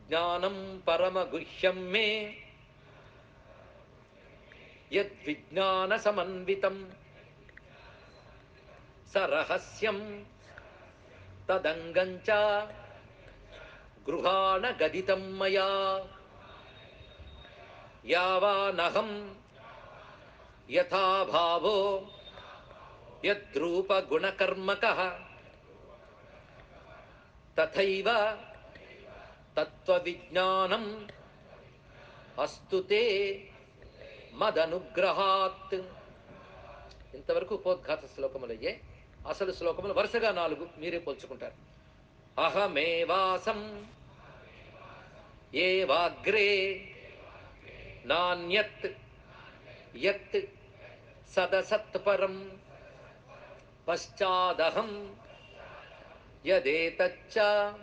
జ్ఞానం పరమగుహ్యం మే యద్విజ్ఞాన సమన్వితం సరహస్యం తదంగం చ గృహాణ గదితం మయా యావానహం యథాభావో యద్రూపగుణకర్మకః తథైవ తత్వవిజ్ఞానం అస్తు తే మదనుగ్రహాత్ ఇంతవరకు ఉపోద్ఘాత శ్లోకములయ్యే అసలు శ్లోకములు వరుసగా నాలుగు మీరే పోల్చుకుంటారు అహమేవాసం ఏవాగ్రే నాణ్యత్ యత్ సదసత్పరం పశ్చాదహం యదేతచ్చ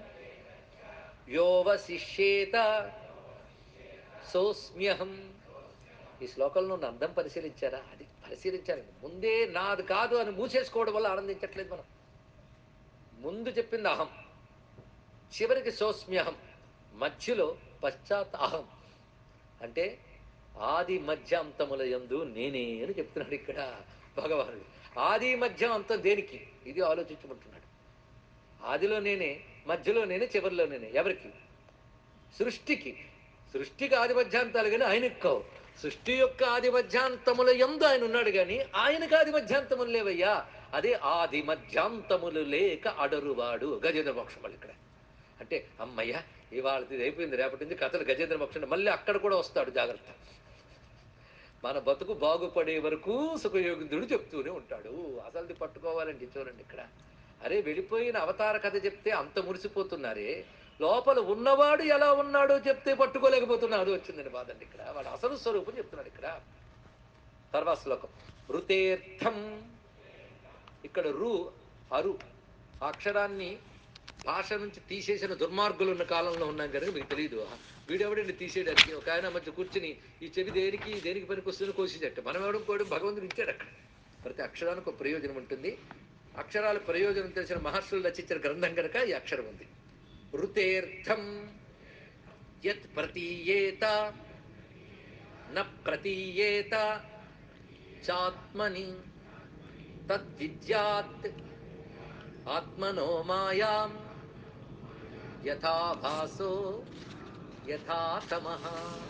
యోవశిష్యేత సోస్మ్యహం ఈ శ్లోకంలో ఉన్న అందం పరిశీలించారా అది పరిశీలించాలి ముందే నాది కాదు అని మూసేసుకోవడం వల్ల ఆనందించట్లేదు మనం ముందు చెప్పింది అహం చివరికి సోస్మ్యహం మధ్యలో పశ్చాత్ అహం అంటే ఆది మధ్య అంతముల యందు నేనే అని చెప్తున్నాడు ఇక్కడ భగవానుడు ఆది మధ్య అంతం దేనికి ఇది ఆలోచించమంటున్నాడు ఆదిలో నేనే మధ్యలో నేనే చివరిలో నేనే ఎవరికి సృష్టికి సృష్టికి ఆది మధ్యాంతాలు కానీ ఆయనకు కావు సృష్టి యొక్క ఆది మధ్యాంతముల ఎందు ఆయన ఉన్నాడు కానీ ఆయనకు ఆది మధ్యాంతములు లేవయ్యా అదే ఆది మధ్యాంతములు లేక అడరువాడు గజేంద్ర మోక్షములు ఇక్కడ అంటే అమ్మయ్య ఇవాళ ఇది అయిపోయింది రేపటి నుంచి కథలు గజేంద్ర మోక్షం మళ్ళీ అక్కడ కూడా వస్తాడు జాగ్రత్త మన బతుకు బాగుపడే వరకు సుఖయోగింద్రుడు చెప్తూనే ఉంటాడు అసలుది పట్టుకోవాలండి చూడండి ఇక్కడ అరే వెళ్ళిపోయిన అవతార కథ చెప్తే అంత మురిసిపోతున్నారే లోపల ఉన్నవాడు ఎలా ఉన్నాడో చెప్తే పట్టుకోలేకపోతున్నాడు వచ్చిందని బాధండి ఇక్కడ వాడు అసలు స్వరూపం చెప్తున్నాడు ఇక్కడ తర్వాత శ్లోకం ఋతేర్థం ఇక్కడ రు అరు ఆ అక్షరాన్ని భాష నుంచి తీసేసిన దుర్మార్గులు ఉన్న కాలంలో ఉన్నాం కనుక మీకు తెలియదు వీడెవడండి తీసేయడానికి ఒక ఆయన మధ్య కూర్చుని ఈ చెవి దేనికి దేనికి పనికి వస్తుందో కోసేటట్టు మనం ఎవడం కూడా భగవంతుడు ఇచ్చాడు అక్కడ ప్రతి అక్షరానికి ఒక ప్రయోజనం ఉంటుంది అక్షరాల ప్రయోజనం తెలిసిన మహర్షులు రచించిన గ్రంథం కనుక ఈ అక్షరం ఉంది ఋతేర్థం యత్ ప్రతీయేత న ప్రతీయేత చాత్మని తద్విద్యాత్ ఆత్మనో మాయాం యథా భాసో యథా తమః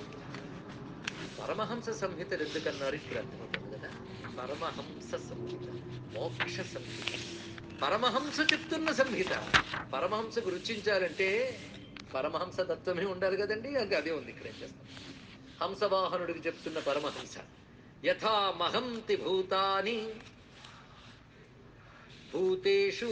పరమహంస సంహిత ఎందుకన్నారు ఇప్పుడు అర్థమవుతుంది కదా పరమహంస సంహిత మోక్ష సంహిత పరమహంస చెప్తున్న సంహిత పరమహంసకు రుచించాలంటే పరమహంస తత్వమే ఉండాలి కదండి ఇంకా అదే ఉంది ఇక్కడ ఏం చేస్తాం హంసవాహనుడికి చెప్తున్న పరమహంస యథా మహంతి భూతాని భూతేషు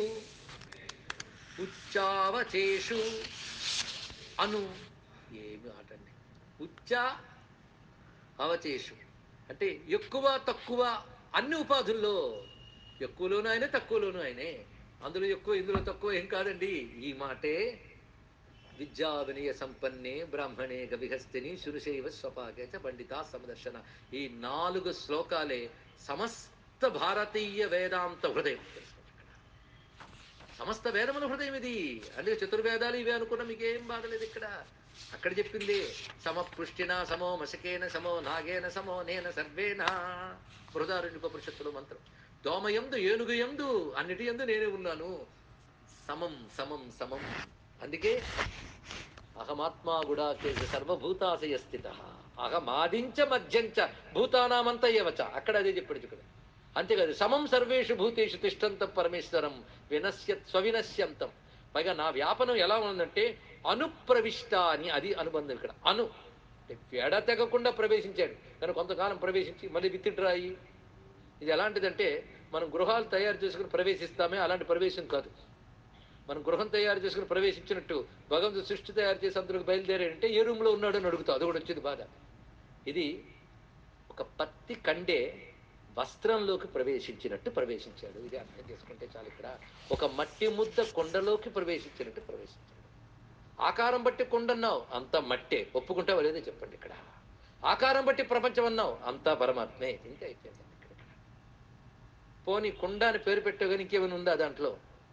ఉచ్చావచేషు అను ఏమి ఆటండి ఉచ్చ అవచేషు అంటే ఎక్కువ తక్కువ అన్ని ఉపాధుల్లో ఎక్కువలోనూ ఆయనే తక్కువలోనూ ఆయనే అందులో ఎక్కువ ఇందులో తక్కువ ఏం కాదండి ఈ మాటే విద్యా వినయ సంపన్నే బ్రాహ్మణే గవిహస్తిని శురుశైవ స్వపాకే చ పండిత సమదర్శన ఈ నాలుగు శ్లోకాలే సమస్త భారతీయ వేదాంత హృదయం సమస్త వేదముల హృదయం ఇది అందుకే చతుర్వేదాలు ఇవే అనుకున్నా మీకేం బాధలేదు ఇక్కడ అక్కడ చెప్పింది సమపృష్టిన సమో మశకేన సమో నాగేన సమో నేన సర్వేన బృహదారణ్యుపనిషత్తులో మంత్రం దోమయందు ఏనుగు ఎందు అన్నిటి ఎందు నేనే ఉన్నాను సమం సమం సమం అందుకే అహమాత్మా గుడాకేశ సర్వభూతాశయ స్థిత అహమాదించ మధ్యంచ భూతానామంత ఏవచ అక్కడ అదే చెప్పాడు ఇక్కడ అంతేకాదు సమం సర్వేషు భూతేషు తిష్టంతం పరమేశ్వరం వినశ్య స్వవినశ్యంతం పైగా నా వ్యాపనం ఎలా ఉందంటే అనుప్రవిష్ట అని అది అనుబంధం ఇక్కడ అను ఎడ తెగకుండా ప్రవేశించాడు కానీ కొంతకాలం ప్రవేశించి మళ్ళీ విత్డ్రాయి ఇది ఎలాంటిదంటే మనం గృహాలు తయారు చేసుకుని ప్రవేశిస్తామే అలాంటి ప్రవేశం కాదు మనం గృహం తయారు చేసుకుని ప్రవేశించినట్టు భగవంతుడు సృష్టి తయారు చేసి అందులోకి బయలుదేరాడంటే ఏ రూమ్లో ఉన్నాడు అని అడుగుతావు అది కూడా వచ్చింది బాధ ఇది ఒక పత్తి కండే వస్త్రంలోకి ప్రవేశించినట్టు ప్రవేశించాడు ఇది అర్థం చేసుకుంటే చాలు ఇక్కడ ఒక మట్టి ముద్ద కొండలోకి ప్రవేశించినట్టు ప్రవేశించాడు ఆకారం బట్టి కొండ అన్నావు అంతా మట్టే ఒప్పుకుంటావా లేదో చెప్పండి ఇక్కడ ఆకారం బట్టి ప్రపంచం అన్నావు అంతా పరమాత్మే ఇంతే అయిపోయింది ఇక్కడ పోనీ కుండ అని పేరు పెట్టావు కానీ ఇంకేమైనా ఉందా దాంట్లో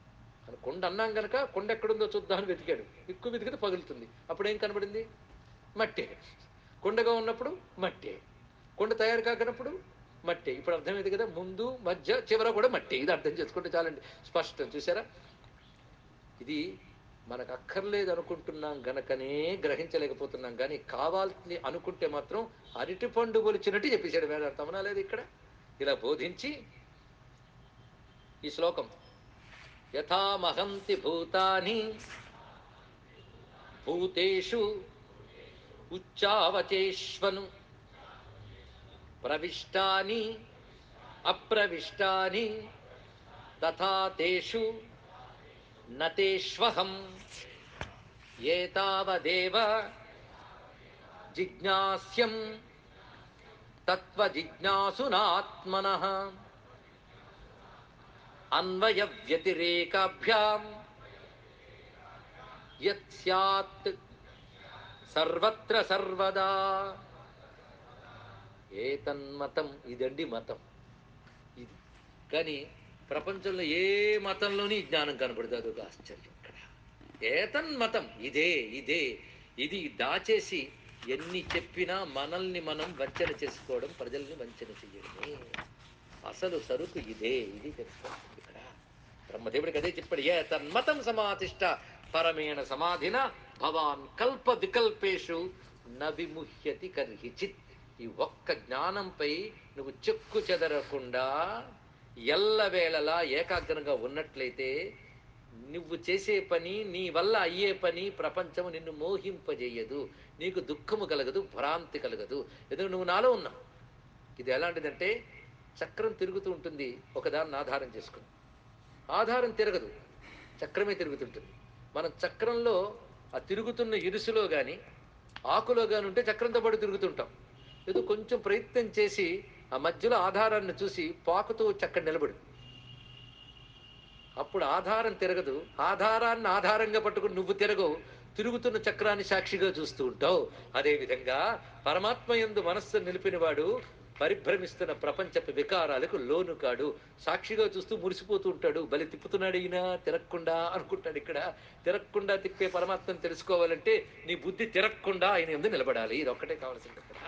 అని కొండ అన్నాం గనక కొండ ఎక్కడుందో చూద్దామని వెతికాడు ఎక్కువ వెతికితే పగులుతుంది అప్పుడు ఏం కనబడింది మట్టే కొండగా ఉన్నప్పుడు మట్టే కొండ తయారు కాకనప్పుడు మట్టే ఇప్పుడు అర్థమైంది కదా ముందు మధ్య చివర కూడా మట్టే ఇది అర్థం చేసుకుంటే చాలండి స్పష్టం చూసారా ఇది మనకు అక్కర్లేదు అనుకుంటున్నాం గనకనే గ్రహించలేకపోతున్నాం కానీ కావాల్సింది అనుకుంటే మాత్రం అరటి పండు కొలిచినట్టు చెప్పేశాడు వేదాంతం అవునా లేదు ఇక్కడ ఇలా బోధించి ఈ శ్లోకం యథామహంతి భూతాని భూతేషు ఉచ్చావచేష్వను ప్రవిష్టాని అప్రవిష్టాని తథా తేషు నతేష్వహం ఏతావదేవ జిజ్ఞాస్యం తత్వజిజ్ఞాసునాత్మన అన్వయ వ్యతిరేకాభ్యాం యత్ స్యాత్ సర్వత్ర సర్వదా ఏతన్మతం ఇదండి మతం ఇది కానీ ప్రపంచంలో ఏ మతంలోని ఈ జ్ఞానం కనబడుతుంది అదొక ఆశ్చర్యం ఇక్కడ ఏతన్మతం ఇదే ఇదే ఇది దాచేసి ఎన్ని చెప్పినా మనల్ని మనం వంచన చేసుకోవడం ప్రజల్ని వంచన చెయ్యడమే అసలు సరుకు ఇదే ఇది తెలుసుకోవాలి ఇక్కడ బ్రహ్మదేవుడికి అదే చెప్పాడు ఏ తన్మతం సమాధిష్ట పరమేణ సమాధిన భవాన్ కల్ప వికల్పేషు నవిముహ్యతి కర్హిచిత్ ఈ ఒక్క జ్ఞానంపై నువ్వు చెక్కు చెదరకుండా ఎల్లవేళలా ఏకాగ్రంగా ఉన్నట్లయితే నువ్వు చేసే పని నీ వల్ల అయ్యే పని ప్రపంచము నిన్ను మోహింపజేయదు నీకు దుఃఖము కలగదు భ్రాంతి కలగదు ఎందుకంటే నువ్వు నాలో ఉన్నావు ఇది ఎలాంటిదంటే చక్రం తిరుగుతూ ఉంటుంది ఒకదాన్ని ఆధారం చేసుకుని ఆధారం తిరగదు చక్రమే తిరుగుతుంటుంది మనం చక్రంలో ఆ తిరుగుతున్న ఇరుసులో కానీ ఆకులో కానీ ఉంటే చక్రంతో పాటు తిరుగుతుంటాం ఏదో కొంచెం ప్రయత్నం చేసి ఆ మధ్యలో ఆధారాన్ని చూసి పాకుతూ చక్రం నిలబడు అప్పుడు ఆధారం తిరగదు ఆధారాన్ని ఆధారంగా పట్టుకుని నువ్వు తిరగవు తిరుగుతున్న చక్రాన్ని సాక్షిగా చూస్తూ ఉంటావు అదేవిధంగా పరమాత్మ యందు మనస్సు నిలిపినవాడు పరిభ్రమిస్తున్న ప్రపంచపు వికారాలకు లోను కాడు సాక్షిగా చూస్తూ మురిసిపోతూ ఉంటాడు బలి తిప్పుతున్నాడు ఈయన తిరగకుండా అనుకుంటాడు ఇక్కడ తిరగకుండా తిప్పే పరమాత్మను తెలుసుకోవాలంటే నీ బుద్ధి తిరగకుండా ఆయన ఎందు నిలబడాలి ఇది ఒక్కటే కావాల్సింది ఇక్కడ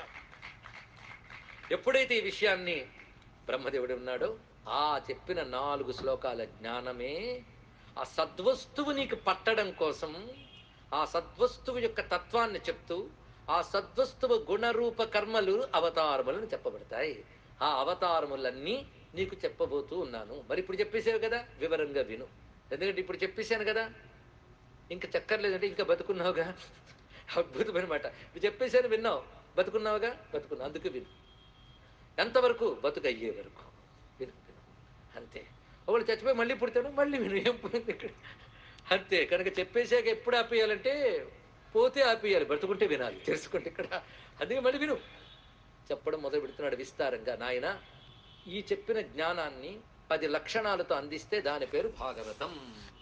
ఎప్పుడైతే ఈ విషయాన్ని బ్రహ్మదేవుడు ఉన్నాడో ఆ చెప్పిన నాలుగు శ్లోకాల జ్ఞానమే ఆ సద్వస్తువు నీకు పట్టడం కోసం ఆ సద్వస్తువు యొక్క తత్వాన్ని చెప్తూ ఆ సద్వస్తువు గుణరూప కర్మలు అవతారములను చెప్పబడతాయి ఆ అవతారములన్నీ నీకు చెప్పబోతూ ఉన్నాను మరి ఇప్పుడు చెప్పేసావు కదా వివరంగా విను ఎందుకంటే ఇప్పుడు చెప్పేశాను కదా ఇంకా చక్కర్లేదంటే ఇంకా బతుకున్నావుగా అద్భుతమైన మాట ఇప్పుడు చెప్పేశాను విన్నావు బతుకున్నావుగా బతుకున్నావు అందుకు విను ఎంతవరకు బతుకు అయ్యే వరకు విను విను అంతే ఒకళ్ళు చచ్చిపోయి మళ్ళీ పుడతాడు మళ్ళీ విను ఏం పోయింది ఇక్కడ అంతే కనుక చెప్పేశాక ఎప్పుడు ఆపేయాలంటే పోతే ఆపేయాలి బ్రతుకుంటే వినాలి తెలుసుకుంటే ఇక్కడ అందుకే మళ్ళీ విను చెప్పడం మొదలు పెడుతున్నాడు విస్తారంగా నాయన ఈ చెప్పిన జ్ఞానాన్ని పది లక్షణాలతో అందిస్తే దాని పేరు భాగవతం